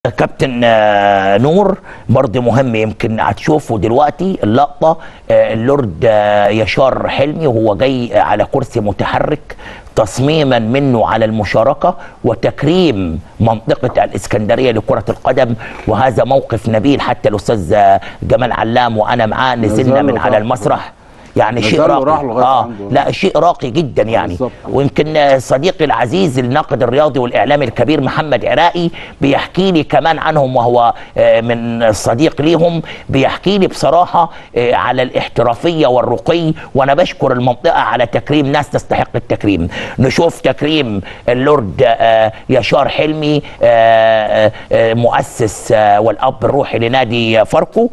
كابتن آه، نور برضه مهم يمكن هتشوفوا دلوقتي اللقطه آه، اللورد آه، يشار حلمي وهو جاي على كرسي متحرك تصميما منه على المشاركه وتكريم منطقه الاسكندريه لكره القدم وهذا موقف نبيل حتى الاستاذ آه، جمال علام وانا معاه نزلنا نزل من له على طبعا. المسرح يعني شيء نزل له راقي راح لغاية اه عنده. لا شيء راقي جدا يعني بالظبط. ويمكن صديقي العزيز الناقد الرياضي والاعلامي الكبير محمد عراقي بيحكي لي كمان عنهم وهو آه، من صديق ليهم بيحكي لي بصراحه آه، على الاحترافيه والرقي وانا بشكر المنطقه على تكريم ناس تستحق التكريم نشوف تكريم اللورد آه، يشار حلمي آه، آه، مؤسس آه، والاب الروحي لنادي فاركو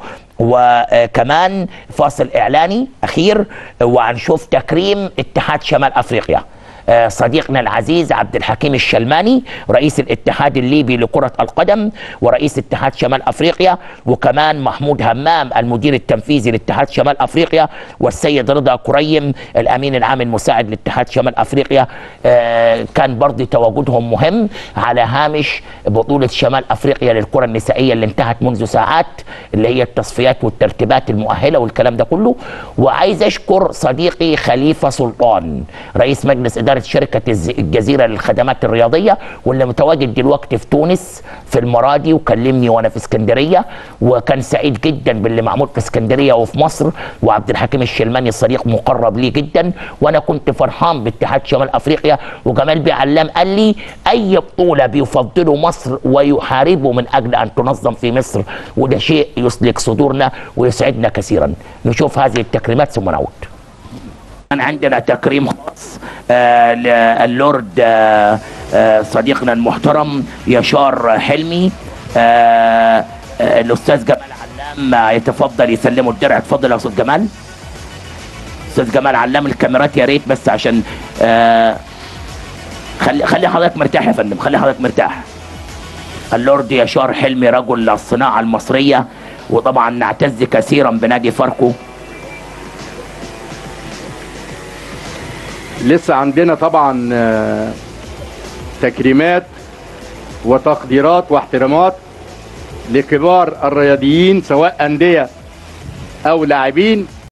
وكمان فاصل اعلاني اخير وهنشوف تكريم اتحاد شمال افريقيا آه، صديقنا العزيز عبد الحكيم الشلماني رئيس الاتحاد الليبي لكرة القدم ورئيس اتحاد شمال افريقيا وكمان محمود همام المدير التنفيذي لاتحاد شمال افريقيا والسيد رضا كريم الامين العام المساعد لاتحاد شمال افريقيا آه، كان برضه تواجدهم مهم على هامش بطولة شمال افريقيا للكرة النسائية اللي انتهت منذ ساعات اللي هي التصفيات والترتيبات المؤهلة والكلام ده كله وعايز اشكر صديقي خليفة سلطان رئيس مجلس ادارة شركة الز- الجزيرة للخدمات الرياضية واللي متواجد دلوقتي في تونس في المرادي وكلمني وانا في اسكندرية وكان سعيد جدا باللي معمول في اسكندرية وفي مصر وعبد الحكيم الشلماني صديق مقرب لي جدا وانا كنت فرحان باتحاد شمال افريقيا وجمال بيه علام قال لي اي بطولة بيفضلوا مصر ويحاربوا من اجل ان تنظم في مصر وده شيء يسلك صدورنا ويسعدنا كثيرا نشوف هذه التكريمات ثم نعود كان عندنا تكريم خاص آه للورد آه آه صديقنا المحترم يشار حلمي آه آه الاستاذ جمال علام آه، يتفضل يسلموا الدرع اتفضل يا استاذ جمال استاذ جمال علام الكاميرات يا ريت بس عشان آه خلي خلي حضرتك مرتاح يا فندم خلي حضرتك مرتاح اللورد يشار حلمي رجل الصناعه المصريه وطبعا نعتز كثيرا بنادي فاركو لسه عندنا طبعا آه، تكريمات وتقديرات واحترامات لكبار الرياضيين سواء أندية أو لاعبين